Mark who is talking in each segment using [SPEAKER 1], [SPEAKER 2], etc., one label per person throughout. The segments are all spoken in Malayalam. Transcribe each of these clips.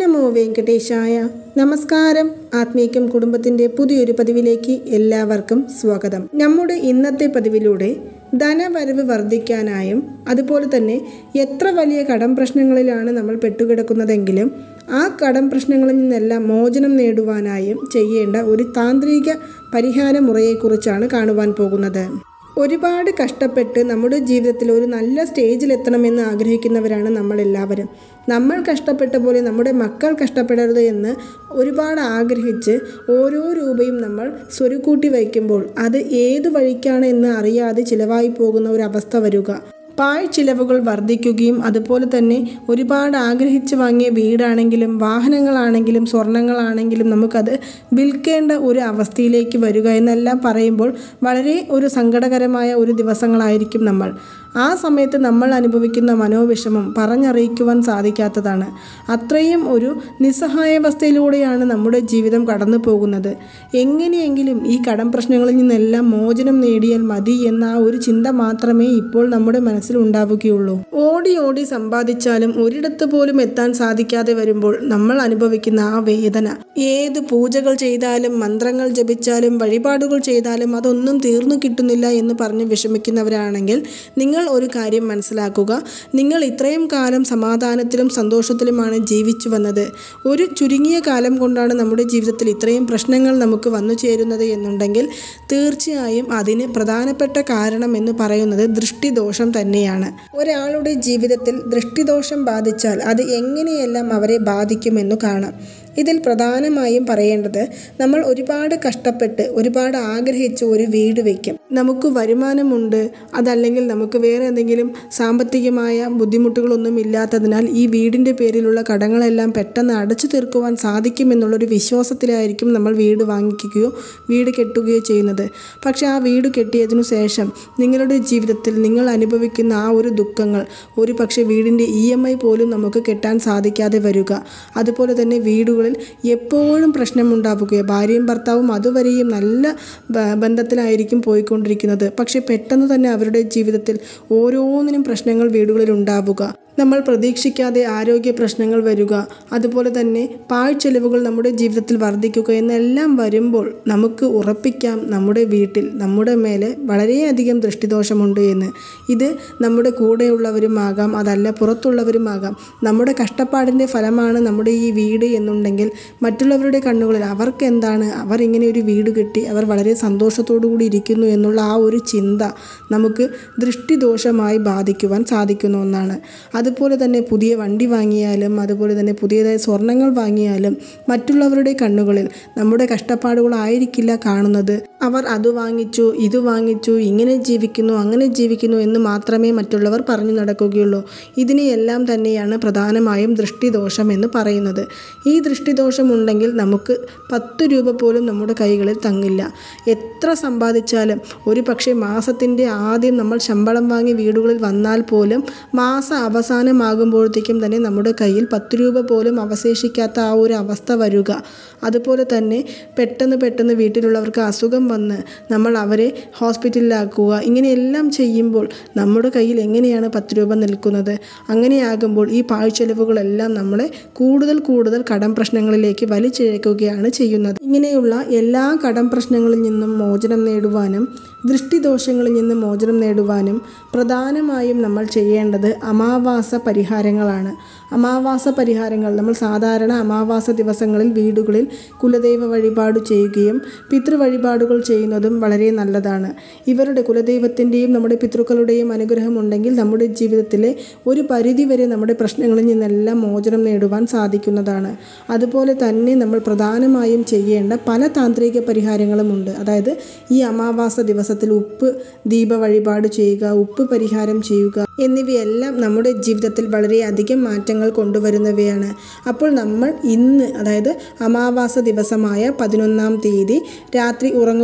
[SPEAKER 1] നമോ വെങ്കടേശായ നമസ്കാരം ആത്മീകം കുടുംബത്തിൻ്റെ പുതിയൊരു പതിവിലേക്ക് എല്ലാവർക്കും സ്വാഗതം നമ്മുടെ ഇന്നത്തെ പതിവിലൂടെ ധനവരവ് വർദ്ധിക്കാനായും അതുപോലെ തന്നെ എത്ര വലിയ കടം പ്രശ്നങ്ങളിലാണ് നമ്മൾ പെട്ടുകിടക്കുന്നതെങ്കിലും ആ കടം പ്രശ്നങ്ങളിൽ നിന്നെല്ലാം മോചനം നേടുവാനായും ചെയ്യേണ്ട ഒരു താന്ത്രിക പരിഹാര മുറയെക്കുറിച്ചാണ് കാണുവാൻ പോകുന്നത് ഒരുപാട് കഷ്ടപ്പെട്ട് നമ്മുടെ ജീവിതത്തിൽ ഒരു നല്ല സ്റ്റേജിൽ എത്തണമെന്ന് ആഗ്രഹിക്കുന്നവരാണ് നമ്മളെല്ലാവരും നമ്മൾ കഷ്ടപ്പെട്ട പോലെ നമ്മുടെ മക്കൾ കഷ്ടപ്പെടരുത് എന്ന് ഒരുപാട് ആഗ്രഹിച്ച് ഓരോ രൂപയും നമ്മൾ സ്വരുക്കൂട്ടി വയ്ക്കുമ്പോൾ അത് ഏതു വഴിക്കാണ് എന്ന് അറിയാതെ ചിലവായി പോകുന്ന ഒരു അവസ്ഥ വരിക പാഴ് ചിലവുകൾ വർദ്ധിക്കുകയും അതുപോലെ തന്നെ ഒരുപാട് ആഗ്രഹിച്ച് വാങ്ങിയ വീടാണെങ്കിലും വാഹനങ്ങളാണെങ്കിലും സ്വർണങ്ങളാണെങ്കിലും നമുക്കത് വിൽക്കേണ്ട ഒരു അവസ്ഥയിലേക്ക് വരിക എന്നെല്ലാം പറയുമ്പോൾ വളരെ ഒരു സങ്കടകരമായ ഒരു ദിവസങ്ങളായിരിക്കും നമ്മൾ ആ സമയത്ത് നമ്മൾ അനുഭവിക്കുന്ന മനോവിഷമം പറഞ്ഞറിയിക്കുവാൻ സാധിക്കാത്തതാണ് അത്രയും ഒരു നിസ്സഹായാവസ്ഥയിലൂടെയാണ് നമ്മുടെ ജീവിതം കടന്നു പോകുന്നത് എങ്ങനെയെങ്കിലും ഈ കടം പ്രശ്നങ്ങളിൽ നിന്നെല്ലാം മോചനം നേടിയാൽ മതി എന്ന ആ ഒരു ചിന്ത മാത്രമേ ഇപ്പോൾ നമ്മുടെ മനസ്സിൽ ഉണ്ടാവുകയുള്ളൂ ഓടി ഓടി സമ്പാദിച്ചാലും ഒരിടത്ത് പോലും എത്താൻ സാധിക്കാതെ വരുമ്പോൾ നമ്മൾ അനുഭവിക്കുന്ന ആ വേദന ഏത് പൂജകൾ ചെയ്താലും മന്ത്രങ്ങൾ ജപിച്ചാലും വഴിപാടുകൾ ചെയ്താലും അതൊന്നും തീർന്നു കിട്ടുന്നില്ല എന്ന് പറഞ്ഞ് വിഷമിക്കുന്നവരാണെങ്കിൽ നിങ്ങൾ ഒരു കാര്യം മനസ്സിലാക്കുക നിങ്ങൾ ഇത്രയും കാലം സമാധാനത്തിലും സന്തോഷത്തിലുമാണ് ജീവിച്ചു വന്നത് ഒരു ചുരുങ്ങിയ കാലം കൊണ്ടാണ് നമ്മുടെ ജീവിതത്തിൽ ഇത്രയും പ്രശ്നങ്ങൾ നമുക്ക് വന്നു ചേരുന്നത് എന്നുണ്ടെങ്കിൽ തീർച്ചയായും അതിന് പ്രധാനപ്പെട്ട കാരണം എന്ന് പറയുന്നത് ദൃഷ്ടിദോഷം തന്നെയാണ് ഒരാളുടെ ജീവിതത്തിൽ ദൃഷ്ടിദോഷം ബാധിച്ചാൽ അത് എങ്ങനെയെല്ലാം അവരെ ബാധിക്കുമെന്ന് കാണാം ഇതിൽ പ്രധാനമായും പറയേണ്ടത് നമ്മൾ ഒരുപാട് കഷ്ടപ്പെട്ട് ഒരുപാട് ആഗ്രഹിച്ച് ഒരു വീട് വയ്ക്കും നമുക്ക് വരുമാനമുണ്ട് അതല്ലെങ്കിൽ നമുക്ക് വേറെ എന്തെങ്കിലും സാമ്പത്തികമായ ബുദ്ധിമുട്ടുകളൊന്നും ഇല്ലാത്തതിനാൽ ഈ വീടിൻ്റെ പേരിലുള്ള കടങ്ങളെല്ലാം പെട്ടെന്ന് അടച്ചു തീർക്കുവാൻ സാധിക്കുമെന്നുള്ളൊരു വിശ്വാസത്തിലായിരിക്കും നമ്മൾ വീട് വാങ്ങിക്കുകയോ വീട് കെട്ടുകയോ ചെയ്യുന്നത് പക്ഷേ ആ വീട് കെട്ടിയതിനു ശേഷം നിങ്ങളുടെ ജീവിതത്തിൽ നിങ്ങൾ അനുഭവിക്കുന്ന ആ ഒരു ദുഃഖങ്ങൾ ഒരു പക്ഷേ വീടിൻ്റെ ഇ എം ഐ പോലും നമുക്ക് കെട്ടാൻ സാധിക്കാതെ വരിക അതുപോലെ തന്നെ വീടുകളിൽ എപ്പോഴും പ്രശ്നമുണ്ടാവുകയോ ഭാര്യയും ഭർത്താവും അതുവരെയും നല്ല ബ- ബന്ധത്തിലായിരിക്കും പോയിക്കൊണ്ടിരിക്കുന്നത് പക്ഷേ പെട്ടെന്ന് തന്നെ അവരുടെ ജീവിതത്തിൽ ഓരോന്നിനും പ്രശ്നങ്ങൾ വീടുകളിൽ ഉണ്ടാവുക നമ്മൾ പ്രതീക്ഷിക്കാതെ ആരോഗ്യ പ്രശ്നങ്ങൾ വരിക അതുപോലെ തന്നെ പാഴ്ചെലവുകൾ നമ്മുടെ ജീവിതത്തിൽ വർദ്ധിക്കുക എന്നെല്ലാം വരുമ്പോൾ നമുക്ക് ഉറപ്പിക്കാം നമ്മുടെ വീട്ടിൽ നമ്മുടെ മേലെ വളരെയധികം ദൃഷ്ടിദോഷമുണ്ട് എന്ന് ഇത് നമ്മുടെ കൂടെയുള്ളവരുമാകാം അതല്ല പുറത്തുള്ളവരുമാകാം നമ്മുടെ കഷ്ടപ്പാടിൻ്റെ ഫലമാണ് നമ്മുടെ ഈ വീട് എന്നുണ്ടെങ്കിൽ മറ്റുള്ളവരുടെ കണ്ണുകളിൽ അവർക്ക് എന്താണ് അവർ ഇങ്ങനെ ഒരു വീട് കെട്ടി അവർ വളരെ സന്തോഷത്തോടു കൂടി ഇരിക്കുന്നു എന്നുള്ള ആ ഒരു ചിന്ത നമുക്ക് ദൃഷ്ടിദോഷമായി ബാധിക്കുവാൻ സാധിക്കുന്ന ഒന്നാണ് അതുപോലെ തന്നെ പുതിയ വണ്ടി വാങ്ങിയാലും അതുപോലെ തന്നെ പുതിയതായ സ്വർണങ്ങൾ വാങ്ങിയാലും മറ്റുള്ളവരുടെ കണ്ണുകളിൽ നമ്മുടെ കഷ്ടപ്പാടുകളായിരിക്കില്ല കാണുന്നത് അവർ അത് വാങ്ങിച്ചു ഇത് വാങ്ങിച്ചു ഇങ്ങനെ ജീവിക്കുന്നു അങ്ങനെ ജീവിക്കുന്നു എന്ന് മാത്രമേ മറ്റുള്ളവർ പറഞ്ഞു നടക്കുകയുള്ളൂ ഇതിനെയെല്ലാം തന്നെയാണ് പ്രധാനമായും ദൃഷ്ടിദോഷം എന്ന് പറയുന്നത് ഈ ദൃഷ്ടിദോഷം ഉണ്ടെങ്കിൽ നമുക്ക് പത്ത് രൂപ പോലും നമ്മുടെ കൈകളിൽ തങ്ങില്ല എത്ര സമ്പാദിച്ചാലും ഒരു പക്ഷേ മാസത്തിൻ്റെ ആദ്യം നമ്മൾ ശമ്പളം വാങ്ങി വീടുകളിൽ വന്നാൽ പോലും മാസ അവസാനമാകുമ്പോഴത്തേക്കും തന്നെ നമ്മുടെ കയ്യിൽ പത്ത് രൂപ പോലും അവശേഷിക്കാത്ത ആ ഒരു അവസ്ഥ വരിക അതുപോലെ തന്നെ പെട്ടെന്ന് പെട്ടെന്ന് വീട്ടിലുള്ളവർക്ക് അസുഖം വന്ന് നമ്മൾ അവരെ ഹോസ്പിറ്റലിലാക്കുക ഇങ്ങനെയെല്ലാം ചെയ്യുമ്പോൾ നമ്മുടെ കയ്യിൽ എങ്ങനെയാണ് പത്ത് രൂപ നിൽക്കുന്നത് അങ്ങനെയാകുമ്പോൾ ഈ പാഴ്ചെലവുകളെല്ലാം നമ്മളെ കൂടുതൽ കൂടുതൽ കടം പ്രശ്നങ്ങളിലേക്ക് വലിച്ചിഴക്കുകയാണ് ചെയ്യുന്നത് ഇങ്ങനെയുള്ള എല്ലാ കടം പ്രശ്നങ്ങളിൽ നിന്നും മോചനം നേടുവാനും ദൃഷ്ടിദോഷങ്ങളിൽ നിന്ന് മോചനം നേടുവാനും പ്രധാനമായും നമ്മൾ ചെയ്യേണ്ടത് അമാവാസ പരിഹാരങ്ങളാണ് അമാവാസ പരിഹാരങ്ങൾ നമ്മൾ സാധാരണ അമാവാസ ദിവസങ്ങളിൽ വീടുകളിൽ കുലദൈവ വഴിപാട് ചെയ്യുകയും പിതൃ വഴിപാടുകൾ ചെയ്യുന്നതും വളരെ നല്ലതാണ് ഇവരുടെ കുലദൈവത്തിൻ്റെയും നമ്മുടെ പിതൃക്കളുടെയും അനുഗ്രഹം ഉണ്ടെങ്കിൽ നമ്മുടെ ജീവിതത്തിലെ ഒരു പരിധി വരെ നമ്മുടെ പ്രശ്നങ്ങളിൽ നിന്നെല്ലാം മോചനം നേടുവാൻ സാധിക്കുന്നതാണ് അതുപോലെ തന്നെ നമ്മൾ പ്രധാനമായും ചെയ്യേണ്ട പല താന്ത്രിക പരിഹാരങ്ങളുമുണ്ട് അതായത് ഈ അമാവാസ ദിവസത്തിൽ ഉപ്പ് ദീപ വഴിപാട് ചെയ്യുക ഉപ്പ് പരിഹാരം ചെയ്യുക എന്നിവയെല്ലാം നമ്മുടെ ജീവിതത്തിൽ വളരെയധികം മാറ്റങ്ങൾ കൊണ്ടുവരുന്നവയാണ് അപ്പോൾ നമ്മൾ ഇന്ന് അതായത് അമാവാസ ദിവസമായ പതിനൊന്നാം തീയതി രാത്രി ഉറങ്ങുവാൻ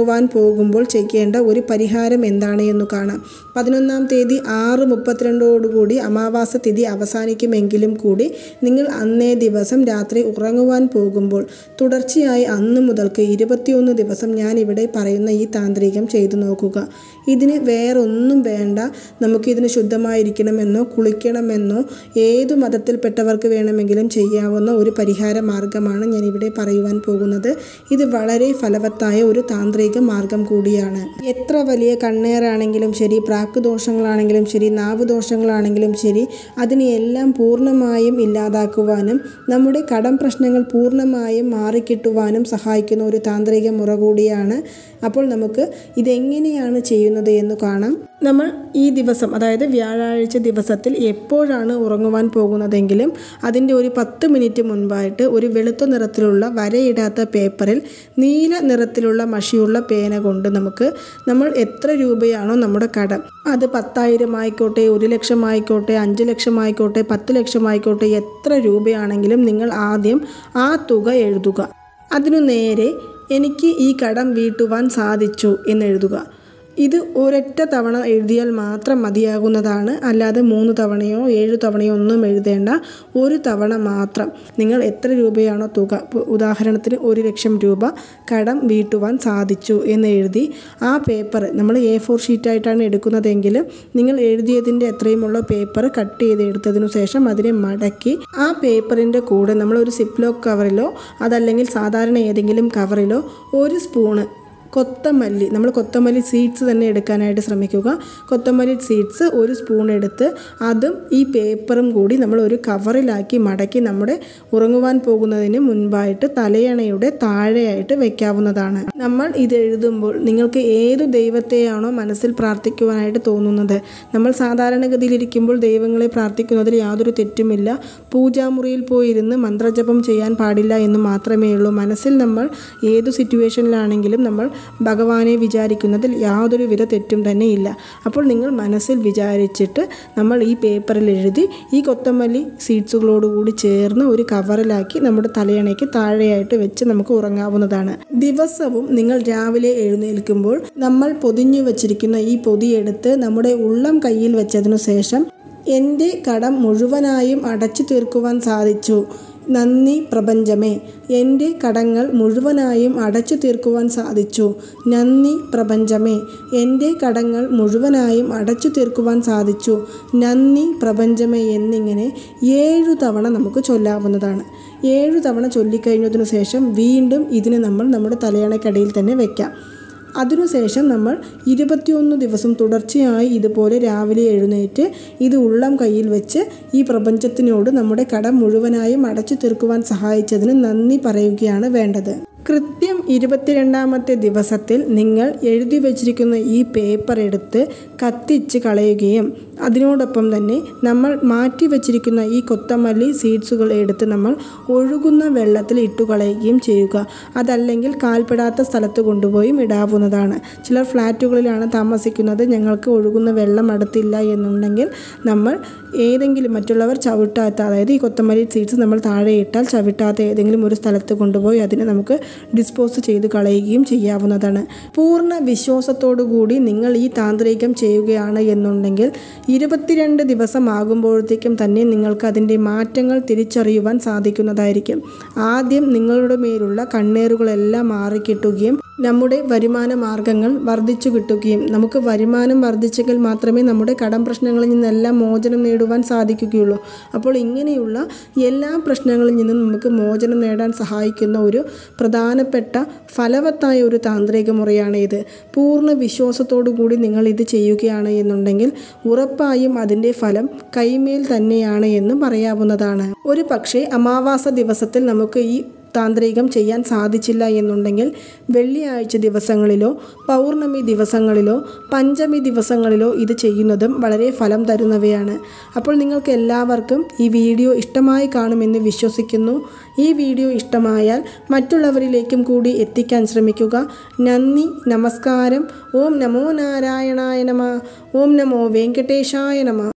[SPEAKER 1] ഉറങ്ങുവാൻ പോകുമ്പോൾ ചെയ്യേണ്ട ഒരു പരിഹാരം എന്താണ് എന്ന് കാണാം പതിനൊന്നാം തീയതി ആറ് മുപ്പത്തിരണ്ടോടുകൂടി അമാവാസ തിഥി അവസാനിക്കുമെങ്കിലും കൂടി നിങ്ങൾ അന്നേ ദിവസം രാത്രി ഉറങ്ങുവാൻ പോകുമ്പോൾ തുടർച്ചയായി അന്ന് മുതൽക്ക് ഇരുപത്തിയൊന്ന് ദിവസം ഞാൻ ഇവിടെ പറയുന്ന ഈ താന്ത്രികം ചെയ്തു നോക്കുക ഇതിന് വേറൊന്നും വേണ്ട നമുക്കിതിന് ശുദ്ധമായിരിക്കണമെന്നോ കുളിക്കണമെന്നോ ഏതു മതത്തിൽപ്പെട്ടവർക്ക് വേണമെങ്കിലും ചെയ്യാവുന്ന ഒരു പരിഹാര മാർഗമാണ് ഞാൻ ഇവിടെ പറയുവാൻ പോകുന്നത് ഇത് വളരെ ഫലവത്തായ ഒരു താന്ത്രിക മാർഗം കൂടിയാണ് എത്ര വലിയ കണ്ണേറാണെങ്കിലും ശരി പ്രാക്ക് ദോഷങ്ങളാണെങ്കിലും ശരി നാവ് ദോഷങ്ങളാണെങ്കിലും ശരി അതിനെയെല്ലാം പൂർണ്ണമായും ഇല്ലാതാക്കുവാനും നമ്മുടെ കടം പ്രശ്നങ്ങൾ പൂർണ്ണമായും മാറിക്കിട്ടുവാനും സഹായിക്കുന്ന ഒരു താന്ത്രിക മുറ കൂടിയാണ് അപ്പോൾ നമുക്ക് ഇതെങ്ങനെയാണ് ചെയ്യുന്നത് എന്ന് കാണാം നമ്മൾ ഈ ദിവസം അതായത് വ്യാഴാഴ്ച ദിവസത്തിൽ എപ്പോഴാണ് ഉറങ്ങുവാൻ പോകുന്നതെങ്കിലും അതിൻ്റെ ഒരു പത്ത് മിനിറ്റ് മുൻപായിട്ട് ഒരു വെളുത്ത നിറത്തിലുള്ള വരയിടാത്ത പേപ്പറിൽ നീല നിറത്തിലുള്ള മഷിയുള്ള പേന കൊണ്ട് നമുക്ക് നമ്മൾ എത്ര രൂപയാണോ നമ്മുടെ കടം അത് പത്തായിരം ആയിക്കോട്ടെ ഒരു ലക്ഷം ആയിക്കോട്ടെ അഞ്ച് ലക്ഷം ആയിക്കോട്ടെ പത്ത് ലക്ഷം ആയിക്കോട്ടെ എത്ര രൂപയാണെങ്കിലും നിങ്ങൾ ആദ്യം ആ തുക എഴുതുക അതിനു നേരെ എനിക്ക് ഈ കടം വീട്ടുവാൻ സാധിച്ചു എന്നെഴുതുക ഇത് ഒരൊറ്റ തവണ എഴുതിയാൽ മാത്രം മതിയാകുന്നതാണ് അല്ലാതെ മൂന്ന് തവണയോ ഏഴ് തവണയോ ഒന്നും എഴുതേണ്ട ഒരു തവണ മാത്രം നിങ്ങൾ എത്ര രൂപയാണോ തുക ഇപ്പോൾ ഉദാഹരണത്തിന് ഒരു ലക്ഷം രൂപ കടം വീട്ടുവാൻ സാധിച്ചു എന്ന് എഴുതി ആ പേപ്പർ നമ്മൾ എ ഫോർ ഷീറ്റായിട്ടാണ് എടുക്കുന്നതെങ്കിൽ നിങ്ങൾ എഴുതിയതിൻ്റെ എത്രയുമുള്ള പേപ്പർ കട്ട് ചെയ്ത് എടുത്തതിനു ശേഷം അതിനെ മടക്കി ആ പേപ്പറിൻ്റെ കൂടെ നമ്മൾ ഒരു സിപ്ലോക്ക് കവറിലോ അതല്ലെങ്കിൽ സാധാരണ ഏതെങ്കിലും കവറിലോ ഒരു സ്പൂണ് കൊത്തമല്ലി നമ്മൾ കൊത്തമല്ലി സീഡ്സ് തന്നെ എടുക്കാനായിട്ട് ശ്രമിക്കുക കൊത്തമല്ലി സീഡ്സ് ഒരു സ്പൂൺ എടുത്ത് അതും ഈ പേപ്പറും കൂടി നമ്മൾ ഒരു കവറിലാക്കി മടക്കി നമ്മുടെ ഉറങ്ങുവാൻ പോകുന്നതിന് മുൻപായിട്ട് തലയണയുടെ താഴെയായിട്ട് വെക്കാവുന്നതാണ് നമ്മൾ ഇത് എഴുതുമ്പോൾ നിങ്ങൾക്ക് ഏതു ദൈവത്തെയാണോ മനസ്സിൽ പ്രാർത്ഥിക്കുവാനായിട്ട് തോന്നുന്നത് നമ്മൾ സാധാരണഗതിയിലിരിക്കുമ്പോൾ ദൈവങ്ങളെ പ്രാർത്ഥിക്കുന്നതിൽ യാതൊരു തെറ്റുമില്ല പൂജാമുറിയിൽ പോയിരുന്ന് മന്ത്രജപം ചെയ്യാൻ പാടില്ല എന്ന് മാത്രമേ ഉള്ളൂ മനസ്സിൽ നമ്മൾ ഏതു സിറ്റുവേഷനിലാണെങ്കിലും നമ്മൾ ഭഗവാനെ വിചാരിക്കുന്നതിൽ യാതൊരു വിധ തെറ്റും തന്നെ ഇല്ല അപ്പോൾ നിങ്ങൾ മനസ്സിൽ വിചാരിച്ചിട്ട് നമ്മൾ ഈ പേപ്പറിൽ എഴുതി ഈ കൊത്തമല്ലി സീഡ്സുകളോടുകൂടി ചേർന്ന് ഒരു കവറിലാക്കി നമ്മുടെ തലയണയ്ക്ക് താഴെയായിട്ട് വെച്ച് നമുക്ക് ഉറങ്ങാവുന്നതാണ് ദിവസവും നിങ്ങൾ രാവിലെ എഴുന്നേൽക്കുമ്പോൾ നമ്മൾ പൊതിഞ്ഞു വച്ചിരിക്കുന്ന ഈ പൊതിയെടുത്ത് നമ്മുടെ ഉള്ളം കയ്യിൽ വെച്ചതിനു ശേഷം എൻ്റെ കടം മുഴുവനായും അടച്ചു തീർക്കുവാൻ സാധിച്ചു നന്ദി പ്രപഞ്ചമേ എൻ്റെ കടങ്ങൾ മുഴുവനായും അടച്ചു തീർക്കുവാൻ സാധിച്ചു നന്ദി പ്രപഞ്ചമേ എൻ്റെ കടങ്ങൾ മുഴുവനായും അടച്ചു തീർക്കുവാൻ സാധിച്ചു നന്ദി പ്രപഞ്ചമേ എന്നിങ്ങനെ ഏഴു തവണ നമുക്ക് ചൊല്ലാവുന്നതാണ് ഏഴു തവണ ചൊല്ലിക്കഴിഞ്ഞതിനു ശേഷം വീണ്ടും ഇതിന് നമ്മൾ നമ്മുടെ തലയണക്കടിയിൽ തന്നെ വെക്കാം അതിനുശേഷം നമ്മൾ ഇരുപത്തിയൊന്ന് ദിവസം തുടർച്ചയായി ഇതുപോലെ രാവിലെ എഴുന്നേറ്റ് ഇത് ഉള്ളം കയ്യിൽ വെച്ച് ഈ പ്രപഞ്ചത്തിനോട് നമ്മുടെ കടം മുഴുവനായും അടച്ചു തീർക്കുവാൻ സഹായിച്ചതിന് നന്ദി പറയുകയാണ് വേണ്ടത് കൃത്യം ഇരുപത്തിരണ്ടാമത്തെ ദിവസത്തിൽ നിങ്ങൾ എഴുതി വച്ചിരിക്കുന്ന ഈ പേപ്പർ എടുത്ത് കത്തിച്ച് കളയുകയും അതിനോടൊപ്പം തന്നെ നമ്മൾ മാറ്റി വച്ചിരിക്കുന്ന ഈ കൊത്തമല്ലി സീഡ്സുകൾ എടുത്ത് നമ്മൾ ഒഴുകുന്ന വെള്ളത്തിൽ ഇട്ടു കളയുകയും ചെയ്യുക അതല്ലെങ്കിൽ കാൽപ്പെടാത്ത സ്ഥലത്ത് കൊണ്ടുപോയും ഇടാവുന്നതാണ് ചിലർ ഫ്ലാറ്റുകളിലാണ് താമസിക്കുന്നത് ഞങ്ങൾക്ക് ഒഴുകുന്ന വെള്ളം അടുത്തില്ല എന്നുണ്ടെങ്കിൽ നമ്മൾ ഏതെങ്കിലും മറ്റുള്ളവർ ചവിട്ടാത്ത അതായത് ഈ കൊത്തമല്ലി സീഡ്സ് നമ്മൾ താഴെ ഇട്ടാൽ ചവിട്ടാത്ത ഏതെങ്കിലും ഒരു സ്ഥലത്ത് കൊണ്ടുപോയി അതിനെ നമുക്ക് ഡിസ്പോസ് ചെയ്ത് കളയുകയും ചെയ്യാവുന്നതാണ് പൂർണ്ണ വിശ്വാസത്തോടു കൂടി നിങ്ങൾ ഈ താന്ത്രികം ചെയ്യുകയാണ് എന്നുണ്ടെങ്കിൽ ഇരുപത്തിരണ്ട് ദിവസം ആകുമ്പോഴത്തേക്കും തന്നെ നിങ്ങൾക്ക് അതിൻ്റെ മാറ്റങ്ങൾ തിരിച്ചറിയുവാൻ സാധിക്കുന്നതായിരിക്കും ആദ്യം നിങ്ങളുടെ മേലുള്ള കണ്ണേറുകളെല്ലാം മാറിക്കിട്ടുകയും നമ്മുടെ വരുമാന മാർഗങ്ങൾ വർദ്ധിച്ചു കിട്ടുകയും നമുക്ക് വരുമാനം വർദ്ധിച്ചെങ്കിൽ മാത്രമേ നമ്മുടെ കടം പ്രശ്നങ്ങളിൽ നിന്നെല്ലാം മോചനം നേടുവാൻ സാധിക്കുകയുള്ളൂ അപ്പോൾ ഇങ്ങനെയുള്ള എല്ലാ പ്രശ്നങ്ങളിൽ നിന്നും നമുക്ക് മോചനം നേടാൻ സഹായിക്കുന്ന ഒരു പ്രധാനപ്പെട്ട ഫലവത്തായ ഒരു താന്ത്രിക മുറയാണ് ഇത് പൂർണ്ണ വിശ്വാസത്തോടു കൂടി നിങ്ങൾ ഇത് ചെയ്യുകയാണ് എന്നുണ്ടെങ്കിൽ ഉറപ്പായും അതിൻ്റെ ഫലം കൈമേൽ തന്നെയാണ് എന്ന് പറയാവുന്നതാണ് ഒരു പക്ഷേ അമാവാസ ദിവസത്തിൽ നമുക്ക് ഈ താന്ത്രികം ചെയ്യാൻ സാധിച്ചില്ല എന്നുണ്ടെങ്കിൽ വെള്ളിയാഴ്ച ദിവസങ്ങളിലോ പൗർണമി ദിവസങ്ങളിലോ പഞ്ചമി ദിവസങ്ങളിലോ ഇത് ചെയ്യുന്നതും വളരെ ഫലം തരുന്നവയാണ് അപ്പോൾ നിങ്ങൾക്ക് എല്ലാവർക്കും ഈ വീഡിയോ ഇഷ്ടമായി കാണുമെന്ന് വിശ്വസിക്കുന്നു ഈ വീഡിയോ ഇഷ്ടമായാൽ മറ്റുള്ളവരിലേക്കും കൂടി എത്തിക്കാൻ ശ്രമിക്കുക നന്ദി നമസ്കാരം ഓം നമോ നാരായണായ നമ ഓം നമോ വെങ്കടേശായ നമ